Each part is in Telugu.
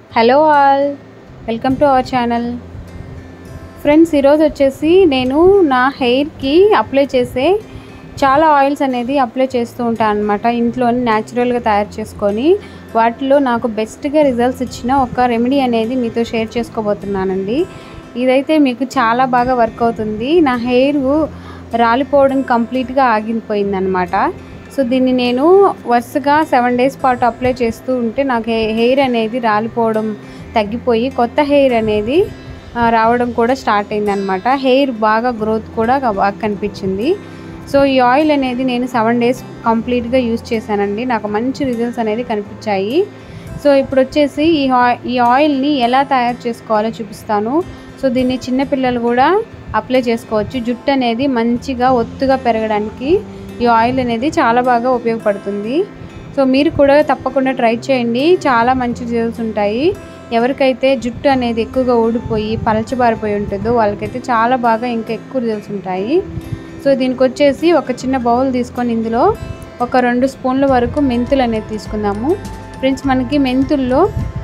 hello all welcome to our channel friends ఈరోజు వచ్చేసి నేను నా హెయిర్కి అప్లై చేసే చాలా ఆయిల్స్ అనేది అప్లై చేస్తూ ఉంటాను అనమాట ఇంట్లోనే న్యాచురల్గా తయారు చేసుకొని వాటిలో నాకు బెస్ట్గా రిజల్ట్స్ ఇచ్చిన ఒక రెమెడీ అనేది మీతో షేర్ చేసుకోబోతున్నానండి ఇదైతే మీకు చాలా బాగా వర్క్ అవుతుంది నా హెయిర్ రాలిపోవడం కంప్లీట్గా ఆగిపోయిందనమాట సో దీన్ని నేను వరుసగా సెవెన్ డేస్ పాటు అప్లై చేస్తూ ఉంటే నాకు హె- హెయిర్ అనేది రాలిపోవడం తగ్గిపోయి కొత్త హెయిర్ అనేది ఆ, రావడం కూడా స్టార్ట్ అయిందనమాట హెయిర్ బాగా గ్రోత్ కూడా బాగా కనిపించింది సో ఈ ఆయిల్ అనేది నేను సెవెన్ డేస్ కంప్లీట్గా యూస్ చేశానండి నాకు మంచి రిజల్ట్స్ అనేది కనిపించాయి సో ఇప్పుడు వచ్చేసి ఈ ఆయి- ఈ ఆయిల్ని ఎలా తయారు చేసుకోవాలో చూపిస్తాను సో దీన్ని చిన్నపిల్లలు కూడా అప్లై చేసుకోవచ్చు జుట్టు అనేది మంచిగా ఒత్తుగా పెరగడానికి ఈ ఆయిల్ అనేది చాలా బాగా ఉపయోగపడుతుంది సో మీరు కూడా తప్పకుండా ట్రై చేయండి చాలా మంచి రిజల్ట్స్ ఉంటాయి ఎవరికైతే జుట్టు అనేది ఎక్కువగా ఊడిపోయి పలచబారిపోయి ఉంటుందో వాళ్ళకైతే చాలా బాగా ఇంకా ఎక్కువ రిజల్ట్స్ ఉంటాయి సో దీనికి వచ్చేసి ఒక చిన్న బౌల్ తీసుకొని ఇందులో ఒక రెండు స్పూన్ల వరకు మెంతులు అనేది తీసుకుందాము ఫ్రెండ్స్ మనకి మెంతుల్లో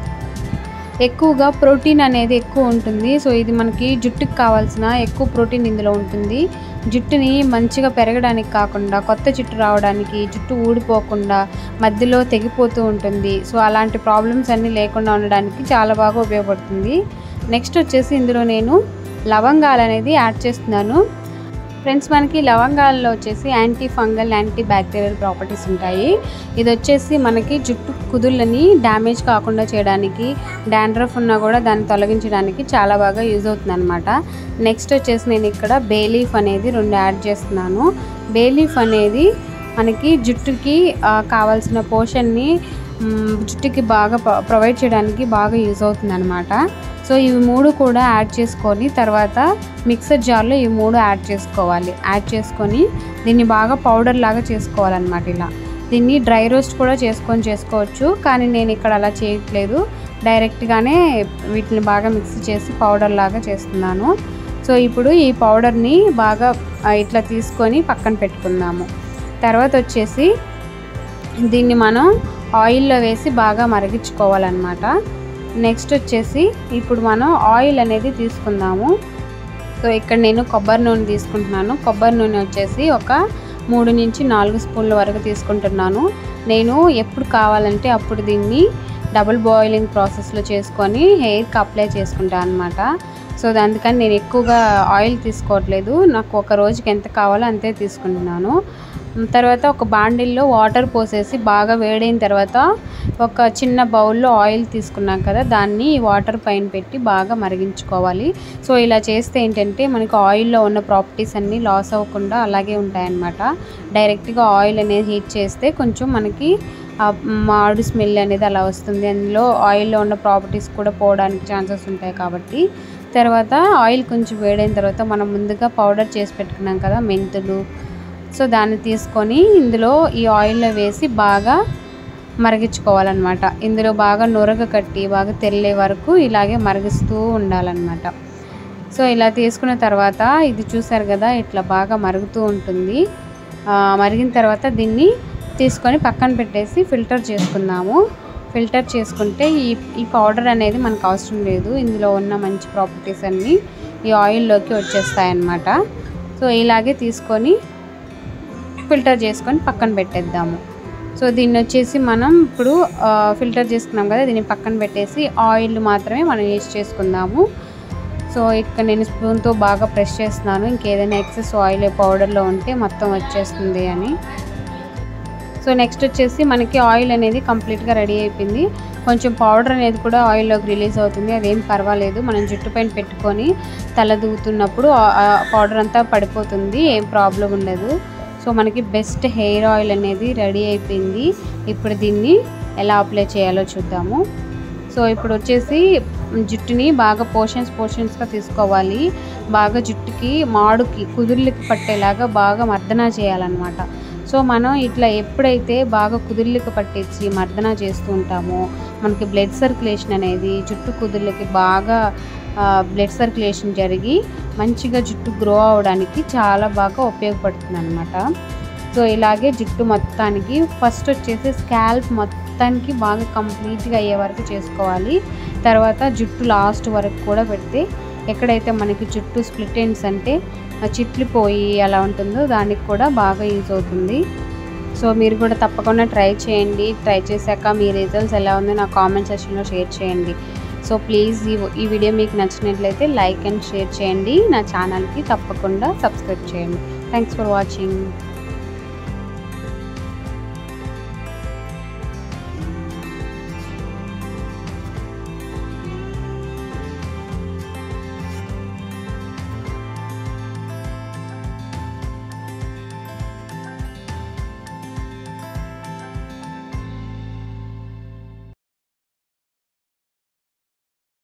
ఎక్కువగా ప్రోటీన్ అనేది ఎక్కువ ఉంటుంది సో ఇది మనకి జుట్టుకి కావాల్సిన ఎక్కువ ప్రోటీన్ ఇందులో ఉంటుంది జుట్టుని మంచిగా పెరగడానికి కాకుండా కొత్త జుట్టు రావడానికి జుట్టు ఊడిపోకుండా మధ్యలో తెగిపోతూ ఉంటుంది సో అలాంటి ప్రాబ్లమ్స్ అన్నీ లేకుండా ఉండడానికి చాలా బాగా ఉపయోగపడుతుంది నెక్స్ట్ వచ్చేసి ఇందులో నేను లవంగాలు అనేది యాడ్ చేస్తున్నాను ఫ్రెండ్స్ మనకి లవంగాల్లో వచ్చేసి anti fungal anti bacterial properties ఉంటాయి ఇది వచ్చేసి మనకి జుట్టు కుదుళ్ళని డ్యామేజ్ కాకుండా చేయడానికి డాండ్రఫ్ ఉన్నా కూడా దాన్ని తొలగించడానికి చాలా బాగా యూజ్ అవుతుంది అనమాట నెక్స్ట్ వచ్చేసి నేను ఇక్కడ బేలీఫ్ అనేది రెండు యాడ్ చేస్తున్నాను బేలీఫ్ అనేది మనకి జుట్టుకి ఆ, కావాల్సిన పోషన్ని మ్, జుట్టుకి బాగా ప్రొవైడ్ చేయడానికి బాగా యూజ్ అవుతుంది అనమాట సో ఇవి మూడు కూడా యాడ్ చేసుకొని తర్వాత మిక్సర్ జార్లో ఇవి మూడు యాడ్ చేసుకోవాలి యాడ్ చేసుకొని దీన్ని బాగా పౌడర్ లాగా చేసుకోవాలన్నమాట ఇలా దీన్ని డ్రై రోస్ట్ కూడా చేసుకొని చేసుకోవచ్చు కానీ నేను ఇక్కడ అలా చేయట్లేదు డైరెక్ట్గానే వీటిని బాగా మిక్స్ చేసి పౌడర్ లాగా చేస్తున్నాను సో ఇప్పుడు ఈ పౌడర్ని బాగా ఆ, ఇట్లా తీసుకొని పక్కన పెట్టుకుందాము తర్వాత వచ్చేసి దీన్ని మనం ఆయిల్లో వేసి బాగా మరిగించుకోవాలన్నమాట నెక్స్ట్ వచ్చేసి ఇప్పుడు మనం ఆయిల్ అనేది తీసుకుందాము సో ఇక్కడ నేను కొబ్బరి నూనె తీసుకుంటున్నాను కొబ్బరి నూనె వచ్చేసి ఒక మూడు నుంచి నాలుగు స్పూన్ల వరకు తీసుకుంటున్నాను నేను ఎప్పుడు కావాలంటే అప్పుడు దీన్ని డబుల్ బాయిలింగ్ ప్రాసెస్లో చేసుకొని హెయిర్కి అప్లై చేసుకుంటాను అనమాట సో అందుకని నేను ఎక్కువగా ఆయిల్ తీసుకోవట్లేదు నాకు ఒక రోజుకి ఎంత కావాలో అంతే తీసుకుంటున్నాను ఉమ్, తర్వాత ఒక బాండిల్లో వాటర్ పోసేసి బాగా వేడైన తర్వాత ఒక చిన్న బౌల్లో ఆయిల్ తీసుకున్నాం కదా దాన్ని ఈ వాటర్ పైన పెట్టి బాగా మరిగించుకోవాలి సో ఇలా చేస్తే ఏంటంటే మనకు ఆయిల్లో ఉన్న ప్రాపర్టీస్ అన్నీ లాస్ అవ్వకుండా అలాగే ఉంటాయన్నమాట డైరెక్ట్గా ఆయిల్ అనేది హీట్ చేస్తే కొంచెం మనకి ఆ మాడు స్మెల్ అనేది అలా వస్తుంది అందులో ఆయిల్లో ఉన్న ప్రాపర్టీస్ కూడా పోవడానికి ఛాన్సెస్ ఉంటాయి కాబట్టి తర్వాత ఆయిల్ కొంచెం వేడైన తర్వాత మనం ముందుగా పౌడర్ చేసి పెట్టుకున్నాం కదా మెంతులు సో దాన్ని తీసుకొని ఇందులో ఈ ఆయిల్లో వేసి బాగా మరిగించుకోవాలన్నమాట ఇందులో బాగా నొరగ కట్టి బాగా తెల్లే వరకు ఇలాగే మరిగిస్తూ ఉండాలన్నమాట సో ఇలా తీసుకున్న తర్వాత ఇది చూసారు కదా ఇట్లా బాగా మరుగుతూ ఉంటుంది ఆ, మరిగిన తర్వాత దీన్ని తీసుకొని పక్కన పెట్టేసి ఫిల్టర్ చేసుకుందాము ఫిల్టర్ చేసుకుంటే ఈ ఈ పౌడర్ అనేది మనకు అవసరం లేదు ఇందులో ఉన్న మంచి ప్రాపర్టీస్ అన్నీ ఈ ఆయిల్లోకి వచ్చేస్తాయి అన్నమాట సో ఇలాగే తీసుకొని ఫిల్టర్ చేసుకొని పక్కన పెట్టేద్దాము సో దీన్ని వచ్చేసి మనం ఇప్పుడు ఆ, ఫిల్టర్ చేసుకున్నాం కదా దీన్ని పక్కన పెట్టేసి ఆయిల్ మాత్రమే మనం యూజ్ చేసుకుందాము సో ఇక్కడ నేను స్పూన్తో బాగా ప్రెస్ చేస్తున్నాను ఇంకేదైనా ఎక్సెస్ ఆయిల్ పౌడర్లో ఉంటే మొత్తం వచ్చేస్తుంది అని సో నెక్స్ట్ వచ్చేసి మనకి ఆయిల్ అనేది కంప్లీట్గా రెడీ అయిపోయింది కొంచెం పౌడర్ అనేది కూడా ఆయిల్లోకి రిలీజ్ అవుతుంది అదేం పర్వాలేదు మనం జుట్టు పైన పెట్టుకొని తల దూగుతున్నప్పుడు పౌడర్ అంతా పడిపోతుంది ఏం ప్రాబ్లం ఉండదు సో మనకి బెస్ట్ హెయిర్ ఆయిల్ అనేది రెడీ అయిపోయింది ఇప్పుడు దీన్ని ఎలా అప్లై చేయాలో చూద్దాము సో ఇప్పుడు వచ్చేసి జుట్టుని బాగా పోర్షన్స్ పోర్షన్స్గా తీసుకోవాలి బాగా జుట్టుకి మాడుకి కుదుర్లకి పట్టేలాగా బాగా మర్దన చేయాలన్నమాట సో మనం ఇట్లా ఎప్పుడైతే బాగా కుదుర్లకి పట్టేసి మర్దన చేస్తూ ఉంటామో మనకి బ్లడ్ సర్క్యులేషన్ అనేది జుట్టు కుదుర్లకి బాగా బ్లడ్ సర్క్యులేషన్ జరిగి మంచిగా జుట్టు గ్రో అవడానికి చాలా బాగా ఉపయోగపడుతుంది అనమాట సో ఇలాగే జుట్టు మొత్తానికి ఫస్ట్ వచ్చేసి స్కాల్ప్ మొత్తం మొత్తానికి బాగా కంప్లీట్గా అయ్యే వరకు చేసుకోవాలి తర్వాత జుట్టు లాస్ట్ వరకు కూడా పెడితే ఎక్కడైతే మనకి జుట్టు స్ప్లిట్ ఎండ్స్ అంటే ఆ చిట్లు పోయి అలా ఉంటుందో దానికి కూడా బాగా యూజ్ అవుతుంది సో మీరు కూడా తప్పకుండా ట్రై చేయండి ట్రై చేశాక మీ రిజల్ట్స్ ఎలా ఉందో నా కామెంట్ సెక్షన్లో షేర్ చేయండి సో ప్లీజ్ ఈ ఈ వీడియో మీకు నచ్చినట్లయితే లైక్ అండ్ షేర్ చేయండి నా ఛానల్కి తప్పకుండా సబ్స్క్రైబ్ చేయండి థ్యాంక్స్ ఫర్ వాచింగ్